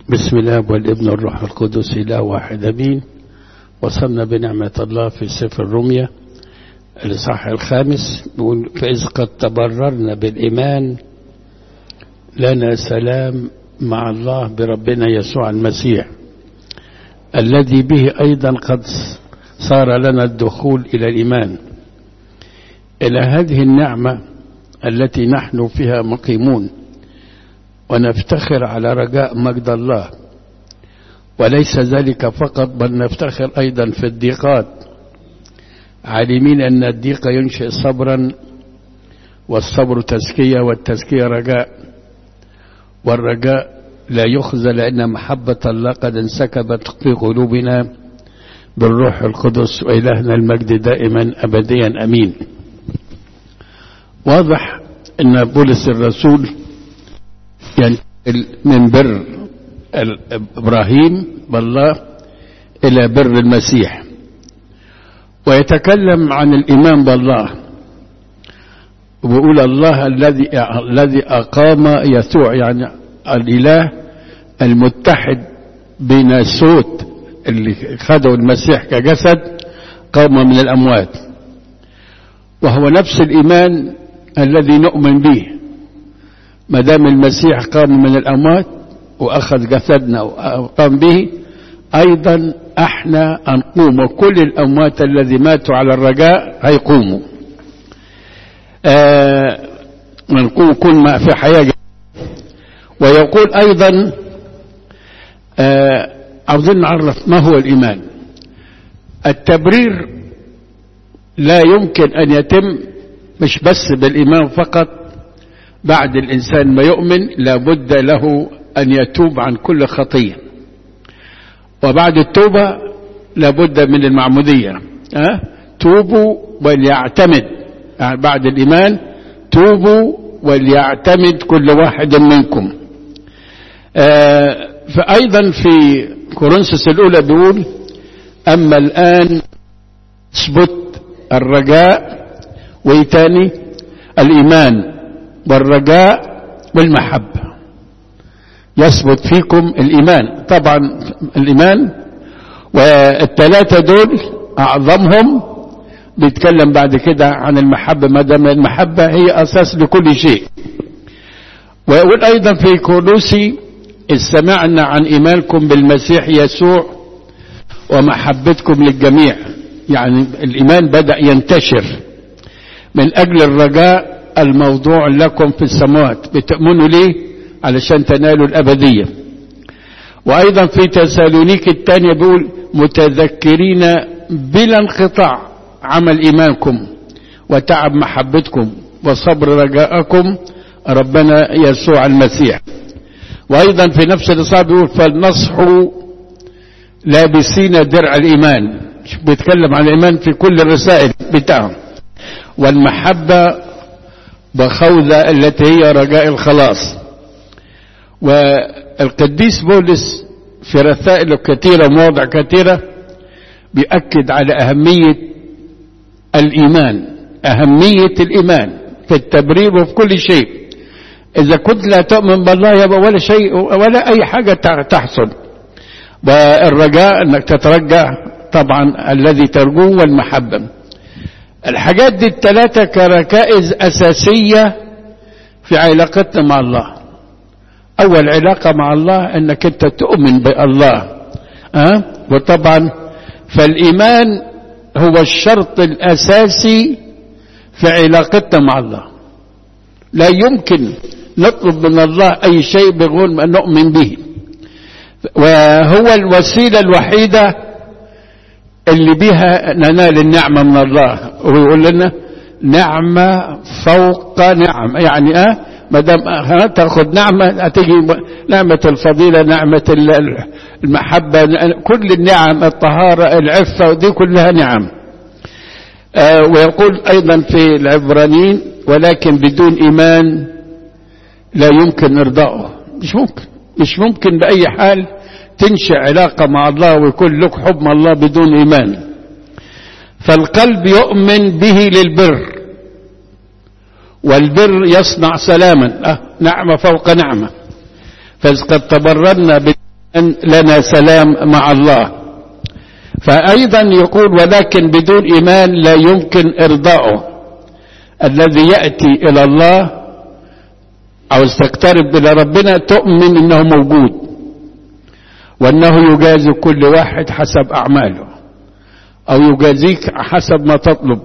بسم الله والابن والروح القدس إله واحد أمين وصلنا بنعمة الله في سفر الرمية الإصحاح الخامس بيقول فإذ قد تبررنا بالإيمان لنا سلام مع الله بربنا يسوع المسيح الذي به أيضا قد صار لنا الدخول إلى الإيمان إلى هذه النعمة التي نحن فيها مقيمون ونفتخر على رجاء مجد الله وليس ذلك فقط بل نفتخر أيضا في الضيقات عالمين أن الضيق ينشئ صبرا والصبر تزكية والتزكية رجاء والرجاء لا يخزى لأن محبة الله قد انسكبت في قلوبنا بالروح القدس وإلهنا المجد دائما أبديا أمين واضح أن بولس الرسول ينتقل من بر إبراهيم بالله إلى بر المسيح ويتكلم عن الإيمان بالله ويقول الله الذي الذي أقام يسوع يعني الإله المتحد بين الصوت اللي خده المسيح كجسد قام من الأموات وهو نفس الإيمان الذي نؤمن به ما دام المسيح قام من الأموات وأخذ جسدنا وقام به أيضا احنا هنقوم وكل الأموات الذي ماتوا على الرجاء هيقوموا آه نقوم كل ما في حياة ويقول أيضا آه عاوزين نعرف ما هو الإيمان التبرير لا يمكن أن يتم مش بس بالإيمان فقط بعد الإنسان ما يؤمن لابد له أن يتوب عن كل خطية وبعد التوبة لابد من المعمودية أه؟ توبوا وليعتمد يعني بعد الإيمان توبوا وليعتمد كل واحد منكم أه فأيضا في كورنثوس الأولى بيقول أما الآن اثبت الرجاء ويتاني الإيمان والرجاء والمحبة يثبت فيكم الإيمان طبعا الإيمان والثلاثة دول أعظمهم بيتكلم بعد كده عن المحبة ما دام المحبة هي أساس لكل شيء ويقول أيضا في كولوسي إذ سمعنا عن إيمانكم بالمسيح يسوع ومحبتكم للجميع يعني الإيمان بدأ ينتشر من أجل الرجاء الموضوع لكم في السماوات بتؤمنوا ليه علشان تنالوا الأبدية وأيضا في تسالونيك الثانية بيقول متذكرين بلا انقطاع عمل إيمانكم وتعب محبتكم وصبر رجاءكم ربنا يسوع المسيح وأيضا في نفس الإصحاح بيقول فلنصحوا لابسين درع الإيمان بيتكلم عن الإيمان في كل الرسائل بتاعهم والمحبة وخوذة التي هي رجاء الخلاص والقديس بولس في رسائله كثيرة مواضع كثيرة بيأكد على أهمية الإيمان أهمية الإيمان في التبرير وفي كل شيء إذا كنت لا تؤمن بالله يبقى ولا شيء ولا أي حاجة تحصل والرجاء أنك تترجى طبعا الذي ترجوه والمحبة الحاجات دي الثلاثة كركائز أساسية في علاقتنا مع الله أول علاقة مع الله أنك أنت تؤمن بالله أه؟ وطبعا فالإيمان هو الشرط الأساسي في علاقتنا مع الله لا يمكن نطلب من الله أي شيء بغير ما نؤمن به وهو الوسيلة الوحيدة اللي بها ننال النعمة من الله ويقول لنا نعمة فوق نعمة يعني اه ما دام تاخذ نعمة هتيجي نعمة الفضيلة نعمة المحبة كل النعم الطهارة العفة ودي كلها نعم آه ويقول أيضا في العبرانيين ولكن بدون إيمان لا يمكن إرضائه مش ممكن مش ممكن بأي حال تنشئ علاقة مع الله ويكون لك حب مع الله بدون إيمان فالقلب يؤمن به للبر والبر يصنع سلاما أه نعمة فوق نعمة فإذ قد تبررنا لنا سلام مع الله فأيضا يقول ولكن بدون إيمان لا يمكن إرضاؤه الذي يأتي إلى الله أو استقترب إلى ربنا تؤمن أنه موجود وأنه يجازي كل واحد حسب أعماله أو يجازيك حسب ما تطلب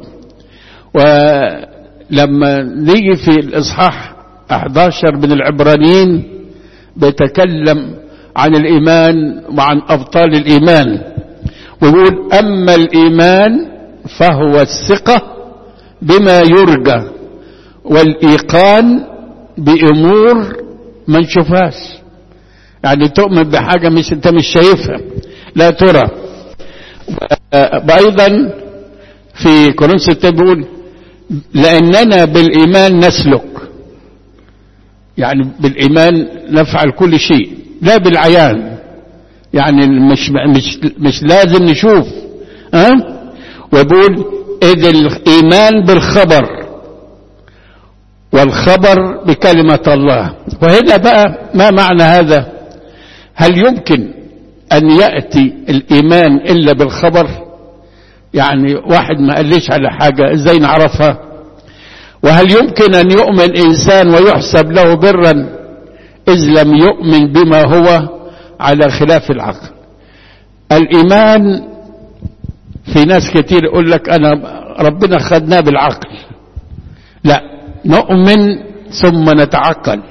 ولما نيجي في الإصحاح 11 من العبرانيين بيتكلم عن الإيمان وعن أبطال الإيمان ويقول أما الإيمان فهو الثقة بما يرجى والإيقان بأمور ما نشوفهاش يعني تؤمن بحاجة مش انت مش شايفها لا ترى أيضا في كورنثوس بيقول لأننا بالإيمان نسلك يعني بالإيمان نفعل كل شيء لا بالعيان يعني مش مش مش لازم نشوف ها أه؟ ويقول إذ الإيمان بالخبر والخبر بكلمة الله وهنا بقى ما معنى هذا هل يمكن أن يأتي الإيمان إلا بالخبر يعني واحد ما قاليش على حاجة إزاي نعرفها وهل يمكن أن يؤمن إنسان ويحسب له برا إذ لم يؤمن بما هو على خلاف العقل الإيمان في ناس كتير يقول لك أنا ربنا خدناه بالعقل لا نؤمن ثم نتعقل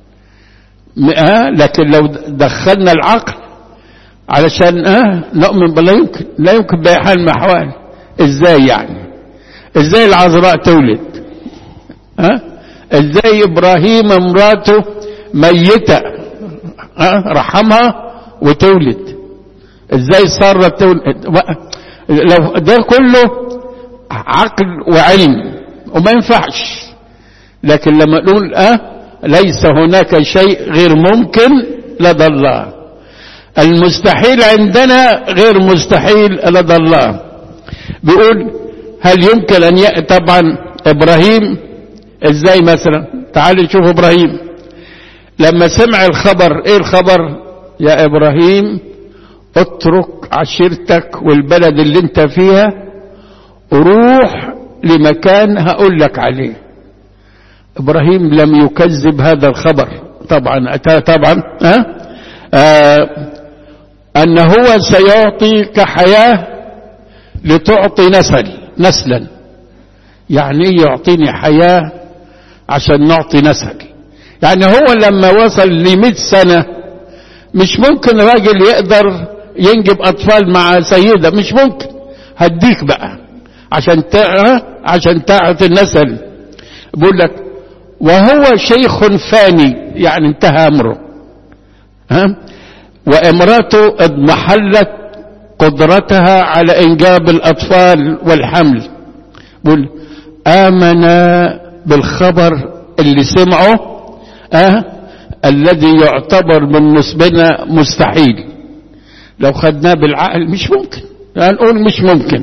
آه لكن لو دخلنا العقل علشان آه نؤمن بلا يمكن لا يمكن بأي حال من الأحوال ازاي يعني ازاي العذراء تولد ها ازاي ابراهيم امراته ميتة ها رحمها وتولد ازاي سارة تولد لو ده كله عقل وعلم وما ينفعش لكن لما نقول اه ليس هناك شيء غير ممكن لدى الله المستحيل عندنا غير مستحيل لدى الله بيقول هل يمكن ان يأتي طبعا ابراهيم ازاي مثلا تعالوا نشوف ابراهيم لما سمع الخبر ايه الخبر يا ابراهيم اترك عشيرتك والبلد اللي انت فيها روح لمكان هقول لك عليه ابراهيم لم يكذب هذا الخبر طبعا اتى طبعا ها آه ان هو سيعطيك حياه لتعطي نسل نسلا يعني ايه يعطيني حياه عشان نعطي نسل يعني هو لما وصل لمئة سنة مش ممكن راجل يقدر ينجب أطفال مع سيدة مش ممكن هديك بقى عشان تع... عشان تعطي النسل بقول لك وهو شيخ فاني يعني انتهى أمره ها وامراته اضمحلت قدرتها على إنجاب الأطفال والحمل بقول آمن بالخبر اللي سمعه أه الذي يعتبر بالنسبة لنا مستحيل لو خدناه بالعقل مش ممكن هنقول مش ممكن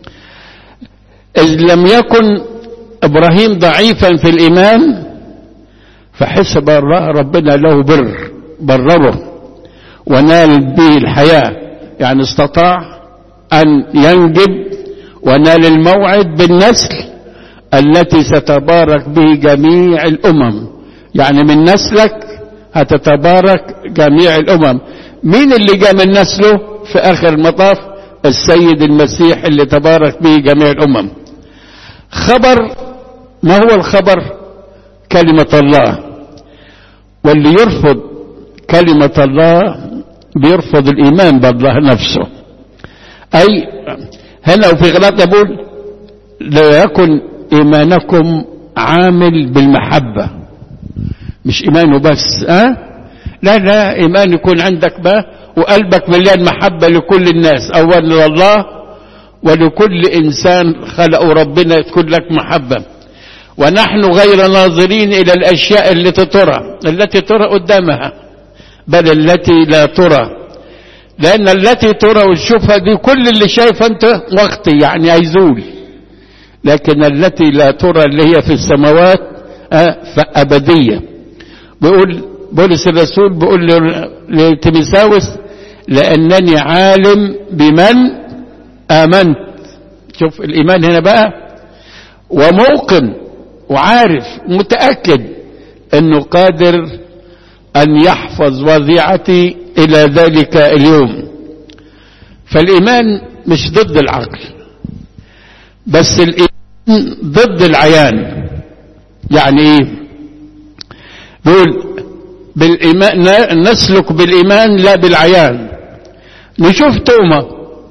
إذ لم يكن إبراهيم ضعيفا في الإيمان فحسب ربنا له بر برره ونال به الحياة يعني استطاع أن ينجب ونال الموعد بالنسل التي ستبارك به جميع الأمم يعني من نسلك هتتبارك جميع الأمم مين اللي جاء من نسله في آخر المطاف السيد المسيح اللي تبارك به جميع الأمم خبر ما هو الخبر كلمة الله واللي يرفض كلمة الله بيرفض الإيمان بالله نفسه أي هنا وفي غلط يقول لا يكن إيمانكم عامل بالمحبة مش إيمانه بس أه؟ لا لا إيمان يكون عندك بقى وقلبك مليان محبة لكل الناس أولا لله ولكل إنسان خلقه ربنا تكون لك محبة ونحن غير ناظرين إلى الأشياء التي ترى التي ترى قدامها بل التي لا ترى لأن التي ترى وتشوفها دي كل اللي شايفه أنت وقتي يعني هيزول لكن التي لا ترى اللي هي في السماوات أه فأبدية بيقول بولس الرسول بيقول لتيمساوس لأنني عالم بمن آمنت شوف الإيمان هنا بقى وموقن وعارف متأكد أنه قادر أن يحفظ وضيعتي إلى ذلك اليوم فالإيمان مش ضد العقل بس الإيمان ضد العيان يعني ايه بيقول بالإيمان نسلك بالإيمان لا بالعيان نشوف توما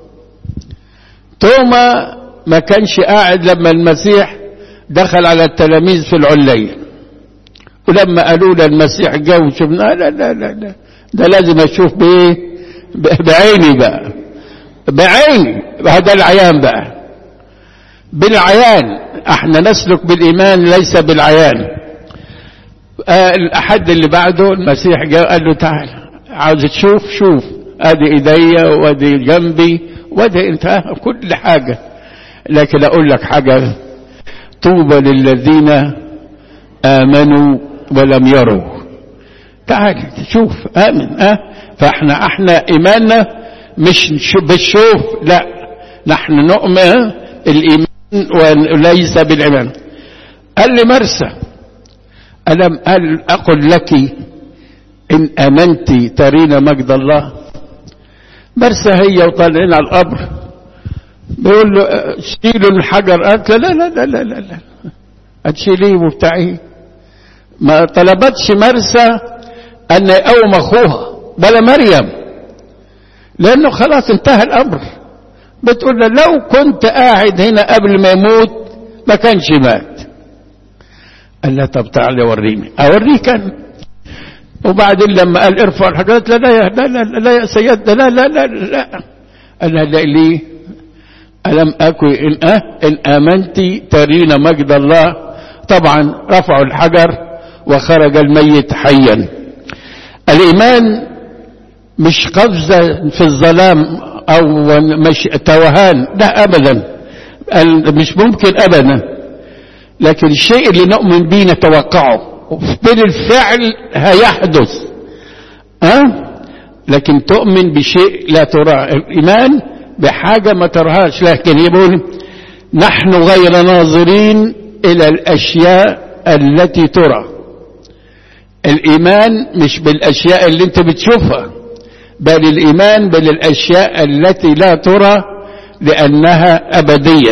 توما ما كانش قاعد لما المسيح دخل على التلاميذ في العلية ولما قالوا له المسيح جاء وشفنا لا لا لا لا ده لازم اشوف بايه بعيني بقى بعيني هذا العيان بقى بالعيان احنا نسلك بالايمان ليس بالعيان آه الاحد اللي بعده المسيح جاء قال له تعال عاوز تشوف شوف ادي ايديا وادي جنبي وادي انت كل حاجه لكن اقول لك حاجه طوبى للذين امنوا ولم يروا تعال شوف امن اه فاحنا احنا ايماننا مش بالشوف لا نحن نؤمن الايمان وليس بالايمان قال لي مرسى ألم قال أقل لك إن آمنت ترين مجد الله مرسى هي وطالعين على القبر بيقول له شيلوا الحجر قالت لا لا لا لا لا لا هتشيليه وبتاعيه ما طلبتش مرسى أن يقوم أخوها ولا مريم لأنه خلاص انتهى الأمر بتقول له لو كنت قاعد هنا قبل ما يموت ما كانش مات قال لها طب تعالى وريني اوريك انا وبعدين لما قال ارفع الحاجات لا لا لا لا لا يا سيدنا لا لا لا لا قال لها لا ليه ألم أكن إن, أه إن آمنت ترين مجد الله طبعا رفعوا الحجر وخرج الميت حيا الإيمان مش قفزة في الظلام أو مش توهان لا أبدا مش ممكن أبدا لكن الشيء اللي نؤمن به نتوقعه بالفعل هيحدث أه؟ لكن تؤمن بشيء لا تراه الإيمان بحاجة ما ترهاش لكن يقول نحن غير ناظرين إلى الأشياء التي ترى الإيمان مش بالأشياء اللي انت بتشوفها بل الإيمان بالأشياء التي لا ترى لأنها أبدية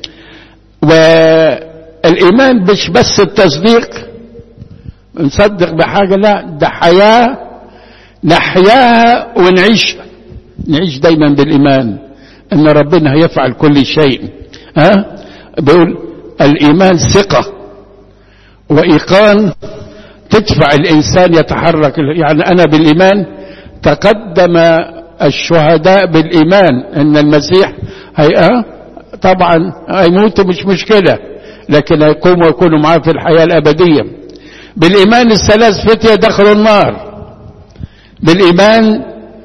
والإيمان مش بس التصديق نصدق بحاجة لا ده حياة نحياها ونعيشها نعيش دايما بالإيمان أن ربنا هيفعل كل شيء ها أه؟ بيقول الإيمان ثقة وإيقان تدفع الإنسان يتحرك يعني أنا بالإيمان تقدم الشهداء بالإيمان أن المسيح هي طبعا هيموت مش مشكلة لكن هيقوم ويكونوا معاه في الحياة الأبدية بالإيمان الثلاث فتية دخلوا النار بالإيمان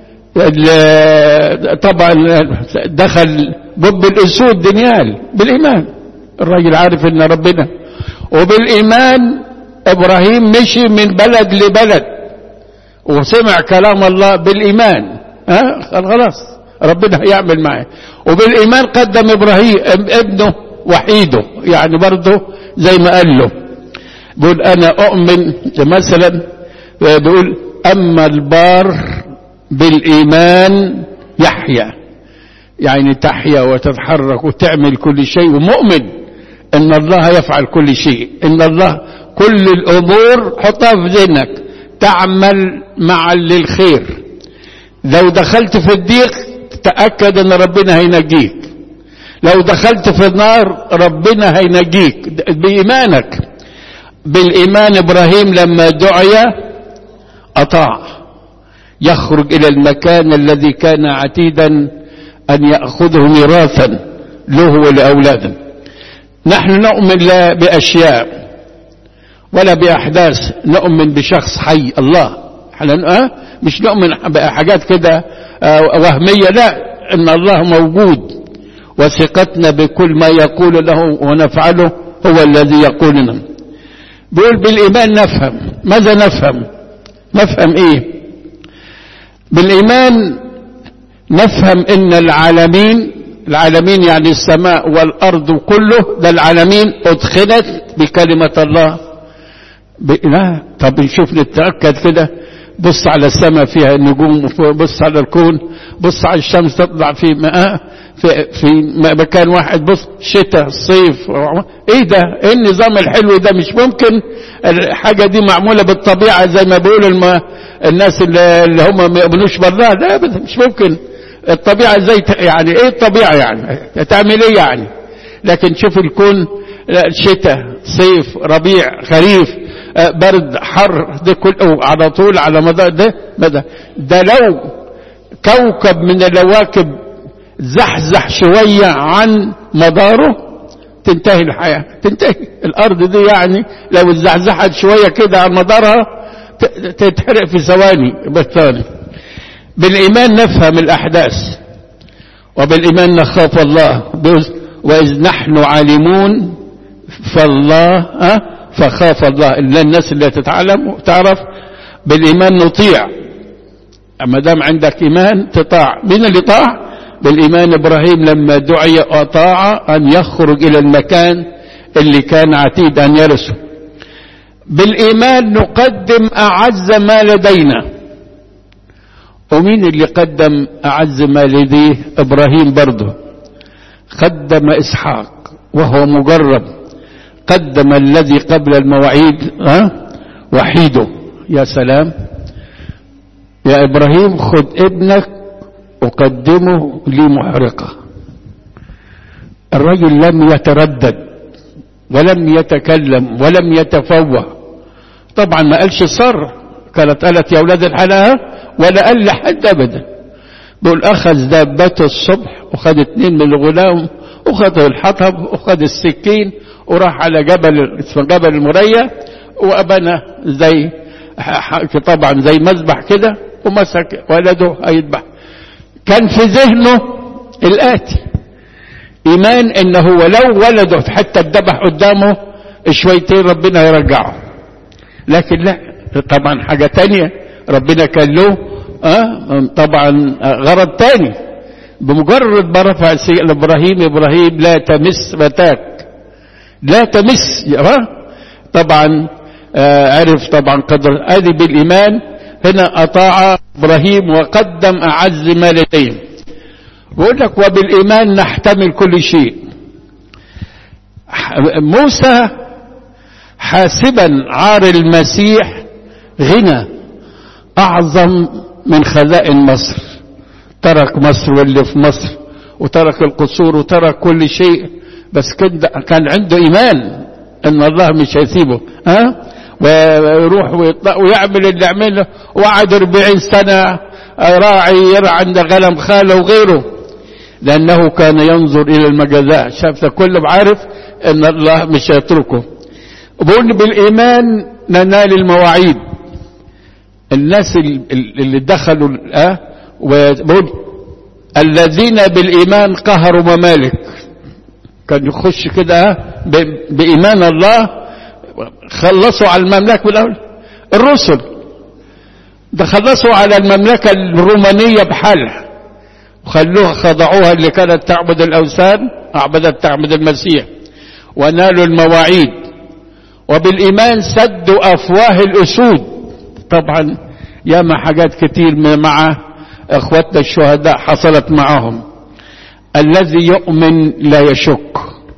طبعا دخل بب الأسود دنيال بالإيمان الراجل عارف ان ربنا وبالإيمان إبراهيم مشي من بلد لبلد وسمع كلام الله بالإيمان ها خلاص ربنا هيعمل معاه وبالإيمان قدم إبراهيم ابنه وحيده يعني برضه زي ما قال له بيقول أنا أؤمن مثلا بيقول أما البار بالإيمان يحيا يعني تحيا وتتحرك وتعمل كل شيء ومؤمن ان الله يفعل كل شيء ان الله كل الامور حطها في ذهنك تعمل معا للخير لو دخلت في الضيق تأكد ان ربنا هينجيك لو دخلت في النار ربنا هينجيك بإيمانك بالإيمان إبراهيم لما دعي أطاع يخرج إلى المكان الذي كان عتيدا أن يأخذه ميراثا له ولأولاده نحن نؤمن لا بأشياء ولا بأحداث نؤمن بشخص حي الله احنا أه؟ مش نؤمن بحاجات كده أه وهمية لا ان الله موجود وثقتنا بكل ما يقول له ونفعله هو الذي يقول لنا بيقول بالإيمان نفهم ماذا نفهم نفهم ايه بالايمان نفهم ان العالمين العالمين يعني السماء والارض كله ده العالمين ادخلت بكلمة الله ب... لا طب نشوف نتأكد كده بص على السماء فيها النجوم بص على الكون بص على الشمس تطلع في ماء في في مكان واحد بص شتاء صيف ايه ده ايه النظام الحلو ده مش ممكن الحاجة دي معمولة بالطبيعة زي ما بيقول الم... الناس اللي, اللي هم ما يؤمنوش بالله ده ابدا مش ممكن الطبيعة ازاي ت... يعني ايه الطبيعة يعني تعمل ايه يعني لكن شوف الكون شتاء صيف ربيع خريف برد حر ده كله على طول على مدار ده مدى ده لو كوكب من الكواكب زحزح شوية عن مداره تنتهي الحياة تنتهي الأرض دي يعني لو اتزحزحت شوية كده عن مدارها تتحرق في ثواني بالثاني بالإيمان نفهم الأحداث وبالإيمان نخاف الله وإذ نحن عالمون فالله أه فخاف الله إلا الناس اللي تتعلم وتعرف بالإيمان نطيع أما دام عندك إيمان تطاع مين اللي طاع بالإيمان إبراهيم لما دعي أطاع أن يخرج إلى المكان اللي كان عتيد أن يرثه بالإيمان نقدم أعز ما لدينا ومين اللي قدم أعز ما لديه إبراهيم برضه قدم إسحاق وهو مجرب قدم الذي قبل المواعيد ها وحيده يا سلام يا إبراهيم خد ابنك وقدمه لي محرقة الرجل لم يتردد ولم يتكلم ولم يتفوه طبعا ما قالش صر كانت قالت يا أولاد الحلاها ولا قال لحد أبدا بقول أخذ دابته الصبح وخد اتنين من الغلام وخد الحطب وخد السكين وراح على جبل اسمه جبل المريا وأبنى زي طبعا زي مذبح كده ومسك ولده هيذبح كان في ذهنه الآتي إيمان إنه ولو ولده في حتة اتذبح قدامه شويتين ربنا يرجعه لكن لا طبعا حاجة تانية ربنا كان له آه طبعا غرض تاني بمجرد ما رفع سيئة إبراهيم إبراهيم لا تمس فتاك لا تمس آه طبعا آه عرف طبعا قدر ادي بالإيمان هنا أطاع إبراهيم وقدم أعز ما لديه بقول لك وبالإيمان نحتمل كل شيء موسى حاسبا عار المسيح غنى أعظم من خزائن مصر ترك مصر واللي في مصر وترك القصور وترك كل شيء بس كان عنده إيمان أن الله مش هيسيبه ها ويروح ويعمل اللي عمله وقعد 40 سنة راعي يرعى عند غنم خاله وغيره لأنه كان ينظر إلى المجازاء شاف كله بعارف أن الله مش هيتركه بقول بالإيمان ننال المواعيد الناس اللي دخلوا آه وبقول الذين بالإيمان قهروا ممالك كان يخش كده بإيمان الله خلصوا على المملكة بالأول الرسل ده خلصوا على المملكة الرومانية بحالها وخلوها خضعوها اللي كانت تعبد الأوثان أعبدت تعبد المسيح ونالوا المواعيد وبالإيمان سدوا أفواه الأسود طبعا ياما حاجات كتير مع اخواتنا الشهداء حصلت معهم الذي يؤمن لا يشك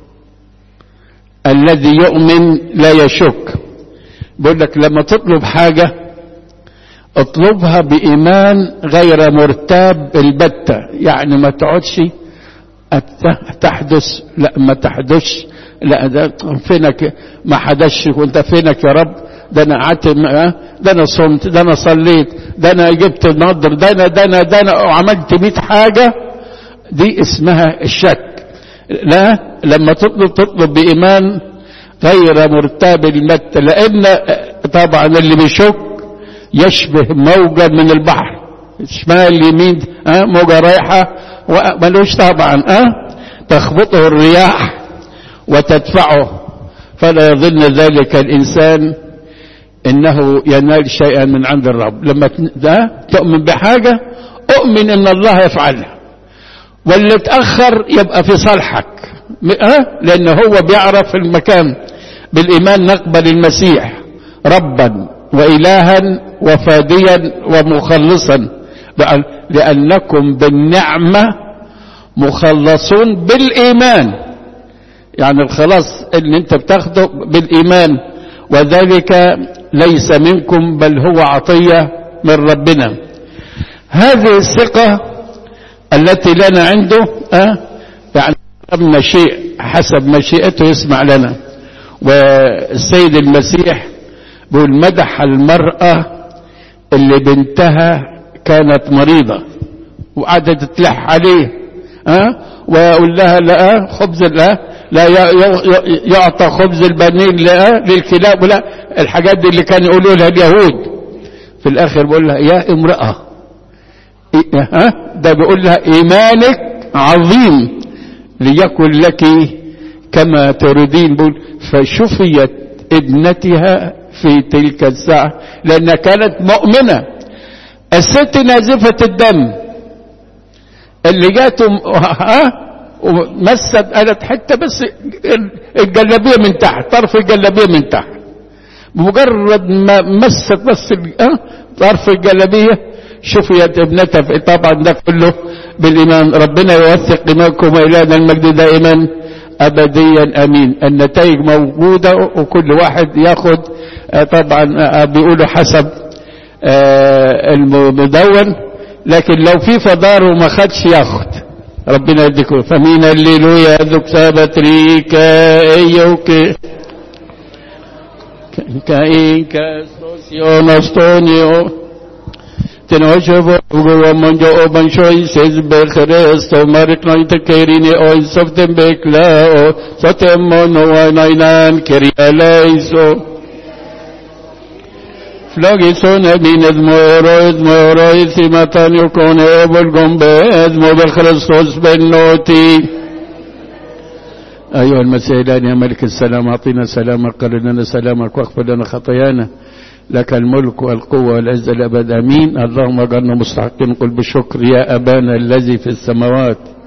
الذي يؤمن لا يشك بيقول لك لما تطلب حاجة اطلبها بإيمان غير مرتاب البتة يعني ما تقعدش تحدث لا ما تحدثش لا ده فينك ما حدثش وانت فينك يا رب ده انا قعدت ده انا صمت ده انا صليت ده انا جبت النضر ده انا ده انا ده انا وعملت 100 حاجه دي اسمها الشك لا لما تطلب تطلب بايمان غير مرتاب المت لان طبعا اللي بيشك يشبه موجة من البحر شمال يمين اه موجة رايحة وملوش طبعا اه تخبطه الرياح وتدفعه فلا يظن ذلك الإنسان انه ينال شيئا من عند الرب لما ده تؤمن بحاجة اؤمن ان الله يفعلها واللي اتأخر يبقى في صالحك أه؟ لان هو بيعرف المكان بالايمان نقبل المسيح ربا والها وفاديا ومخلصا لانكم بالنعمة مخلصون بالايمان يعني الخلاص اللي انت بتاخده بالايمان وذلك ليس منكم بل هو عطية من ربنا هذه الثقة التي لنا عنده أه يعني ربنا شيء حسب مشيئته يسمع لنا والسيد المسيح بيقول مدح المرأة اللي بنتها كانت مريضة وقعدت تلح عليه أه ويقول لها لا خبز لا لا يعطى خبز البنين لا للكلاب ولا الحاجات دي اللي كان يقولوا لها اليهود في الاخر بيقول لها يا امرأة ها ده بيقول لها ايمانك عظيم ليكن لك كما تريدين بقول فشفيت ابنتها في تلك الساعة لأنها كانت مؤمنة الست نازفة الدم اللي جاته ها ومست قالت حتة بس الجلابية من تحت طرف الجلابية من تحت مجرد ما مست بس اه طرف الجلابية شفيت ابنتها طبعا ده كله بالإيمان ربنا يوثق إيمانكم وإلهنا المجد دائما أبديا أمين النتائج موجودة وكل واحد ياخد طبعا بيقولوا حسب المدون لكن لو في فضار وما خدش ياخد ربنا يديكم فمين الليلويا ذوك سابتريكا ايوكي كاينكا سوسيو نستونيو تنوشف ومنجو ومنشوي سيز بخريستو مارك نايت كيريني اوي سفتن بكلاو ستمون وناينان كريا ليسو فلاغيسون من ادمورو ادمورو ثمتان يكون ابلغم بادمو بخريستوس بنوتي أيها المسيحيان يا ملك السلام أعطينا سلامك قل لنا سلامك واغفر لنا خطايانا لك الملك والقوة والعزة الأبد أمين اللهم اجعلنا مستحقين قل بشكر يا أبانا الذي في السماوات